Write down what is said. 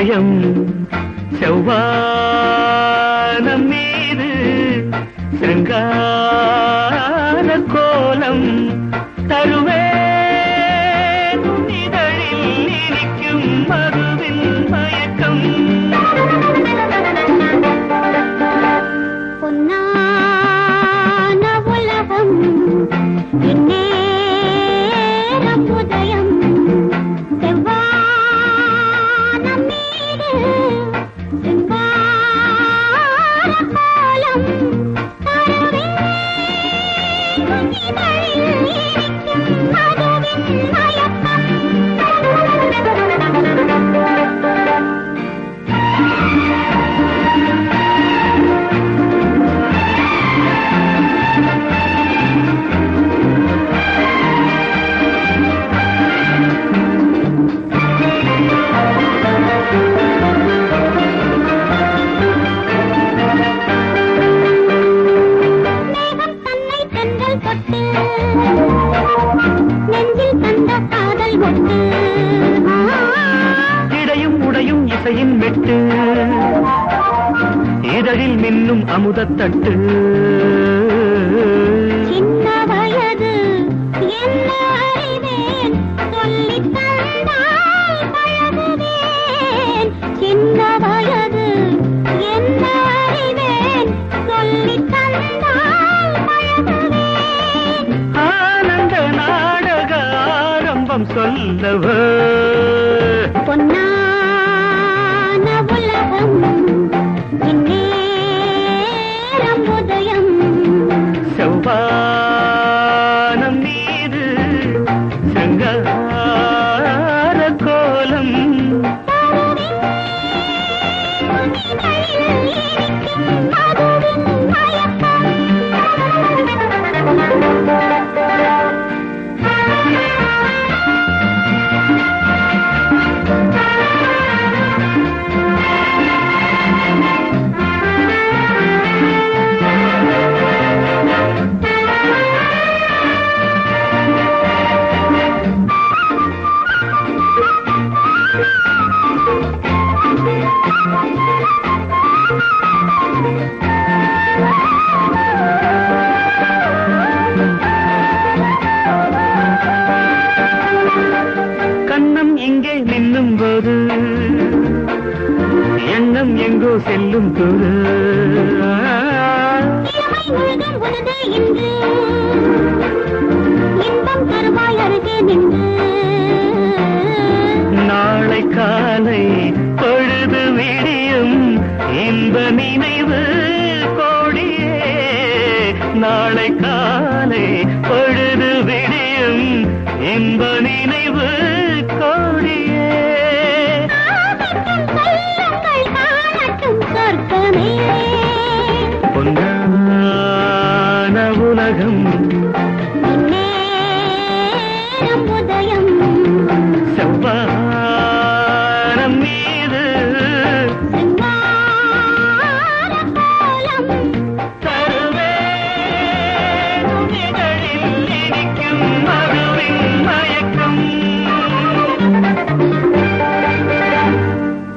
உதயம் செவ்வானம் மீது சிருங்கார கோலம் தருவேன் உன் இதழில் இனிக்கும் மதுவின் மயக்கம் பொன்னான உலகம் இந்நேரம் உதயம் செவ்வானம் மீது சிங்கார கோலம் தருவேன் உன் இதழில் இனிக்கும் மதுவின் மயக்கம் மேகம் தன்னை தென்றல் தொட்டு நெஞ்சில் தந்த காதல் ஒட்டு இடையும் உடையும் இசையின் மெட்டு இதழில் மின்னும் அமுதத்தட்டு சின்ன வயது என்ன அறிவேன் சொல்லித் தந்தால் பழகுவேன் சின்ன வயது என்ன அறிவேன் சொல்லித் தந்தால் பழகுவேன் ஆனந்த நாடக ஆரம்பம் சொல்லவோ பொன்னான உலகம் இந்நேரம் உதயம் செவ்வானம் மீது சங்கார கோலம் இதழில் இனிக்கும் மதுவின் மயக்கம் கண்ணம் இங்கே நின்னும் போது எண்ணம் எங்கோ செல்லும் தூரு இளமை முழுதும் உனது இன்று இன்பம் தருவாய் அருகே நின்று நாளை காலை பொழுது விடியும் இன்ப நினைவு கோடியே நாளை காலை பொழுது விடியும் இன்ப நினைவு கோடியே ஆகட்டும் சொல்லுங்கள் காணட்டும் சொர்க்கமே பொன்னான உலகம் இந்நேரம் உதயம் செவ்வாய்